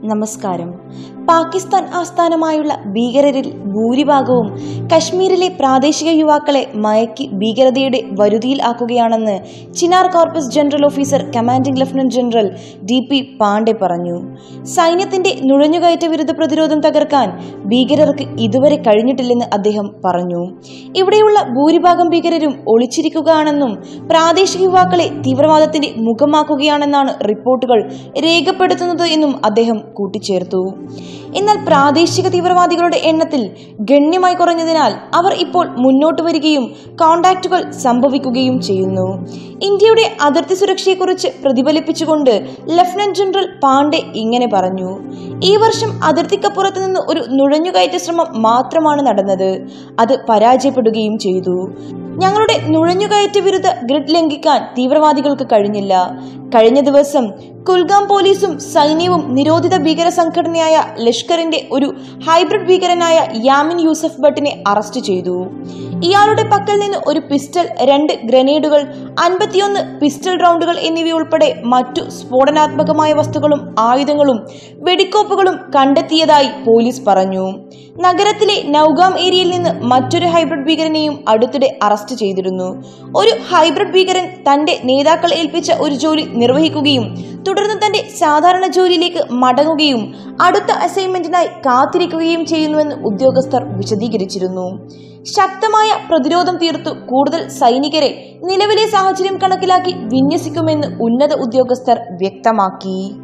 നമസ്കാരം പാകിസ്ഥാൻ ആസ്ഥാനമായുള്ള ഭീകരരിൽ ഭൂരിഭാഗവും കശ്മീരിലെ പ്രാദേശിക യുവാക്കളെ മയക്കി ഭീകരതയുടെ വരുതിയിൽ ആക്കുകയാണെന്ന് Chinar corps general officer commanding lieutenant general D P Pandey പറഞ്ഞു സൈന്യത്തിന്റെ നുഴഞ്ഞുകയറ്റ വിരുദ്ധ പ്രതിരോധം തകർക്കാൻ ഭീകരർക്ക് ഇതുവരെ കഴിഞ്ഞിട്ടില്ലെന്ന് അദ്ദേഹം പറഞ്ഞു ഇവിടെയുള്ള ഭൂരിഭാഗം ഭീകരരും ഒളിച്ചിരിക്കുകയാണെന്നും പ്രാദേശിക യുവാക്കളെ തീവ്രവാദത്തിന്റെ മുഖമാക്കുകയാണെന്നാണ് റിപ്പോർട്ടുകൾ രേഖപ്പെടുത്തുന്നത് എന്നും അദ്ദേഹം കൂട്ടിച്ചേർത്തു എന്നാൽ പ്രാദേശിക തീവ്രവാദികളുടെ എണ്ണത്തിൽ ഗണ്യമായി കുറഞ്ഞതിനാൽ അവർ ഇപ്പോൾ മുന്നോട്ട് വരികയും കോണ്ടാക്റ്റുകൾ സംഭവിക്കുകയും ചെയ്യുന്നു ഇന്ത്യയുടെ അതിർത്തി സുരക്ഷയെക്കുറിച്ച് പ്രതിഫലിപ്പിച്ചുകൊണ്ട് ലഫ്റ്റനന്റ് ജനറൽ പാണ്ഡെ ഇങ്ങനെ പറഞ്ഞു ഈ വർഷം അതിർത്തിക്കപ്പുറത്ത് നിന്ന് ഒരു നുഴഞ്ഞുകയറ്റ ശ്രമം മാത്രമാണ് നടന്നത് അത് പരാജയപ്പെടുകയും ചെയ്തു ഞങ്ങളുടെ നുഴഞ്ഞുകയറ്റ വിരുദ്ധ ഗ്രിഡ് ലംഘിക്കാൻ തീവ്രവാദികൾക്ക് കഴിഞ്ഞില്ല കഴിഞ്ഞ ദിവസം കുൽഗാം പോലീസും സൈന്യവും നിരോധിത ഭീകര സംഘടനയായ ലഷ്കറിന്റെ ഒരു ഹൈബ്രിഡ് ഭീകരനായ യാമിൻ യൂസഫ് ഭട്ടിനെ അറസ്റ്റ് ചെയ്തു ഇയാളുടെ പക്കൽ നിന്ന് ഒരു പിസ്റ്റൾ രണ്ട് ഗ്രനേഡുകൾ അൻപത്തിയൊന്ന് പിസ്റ്റൾ റൗണ്ടുകൾ എന്നിവയുൾപ്പെടെ മറ്റു സ്ഫോടനാത്മകമായ വസ്തുക്കളും ആയുധങ്ങളും വെടിക്കോപ്പുകളും കണ്ടെത്തിയതായി പോലീസ് പറഞ്ഞു നഗരത്തിലെ നൌഗാം ഏരിയയിൽ നിന്ന് മറ്റൊരു ഹൈബ്രിഡ് ഭീകരനെയും അടുത്തിടെ അറസ്റ്റ് ചെയ്തിരുന്നു ഒരു ഹൈബ്രിഡ് ഭീകരൻ തന്റെ നേതാക്കൾ ഏൽപ്പിച്ച ഒരു ജോലി നിർവഹിക്കുകയും തുടർന്ന് തന്റെ സാധാരണ ജോലിയിലേക്ക് മടങ്ങുകയും അടുത്ത അസൈൻമെന്റിനായി കാത്തിരിക്കുകയും ചെയ്യുന്നുവെന്ന് ഉദ്യോഗസ്ഥർ വിശദീകരിച്ചിരുന്നു ശക്തമായ പ്രതിരോധം തീർത്തു കൂടുതൽ സൈനികരെ നിലവിലെ സാഹചര്യം കണക്കിലാക്കി വിന്യസിക്കുമെന്ന് ഉന്നത ഉദ്യോഗസ്ഥർ വ്യക്തമാക്കി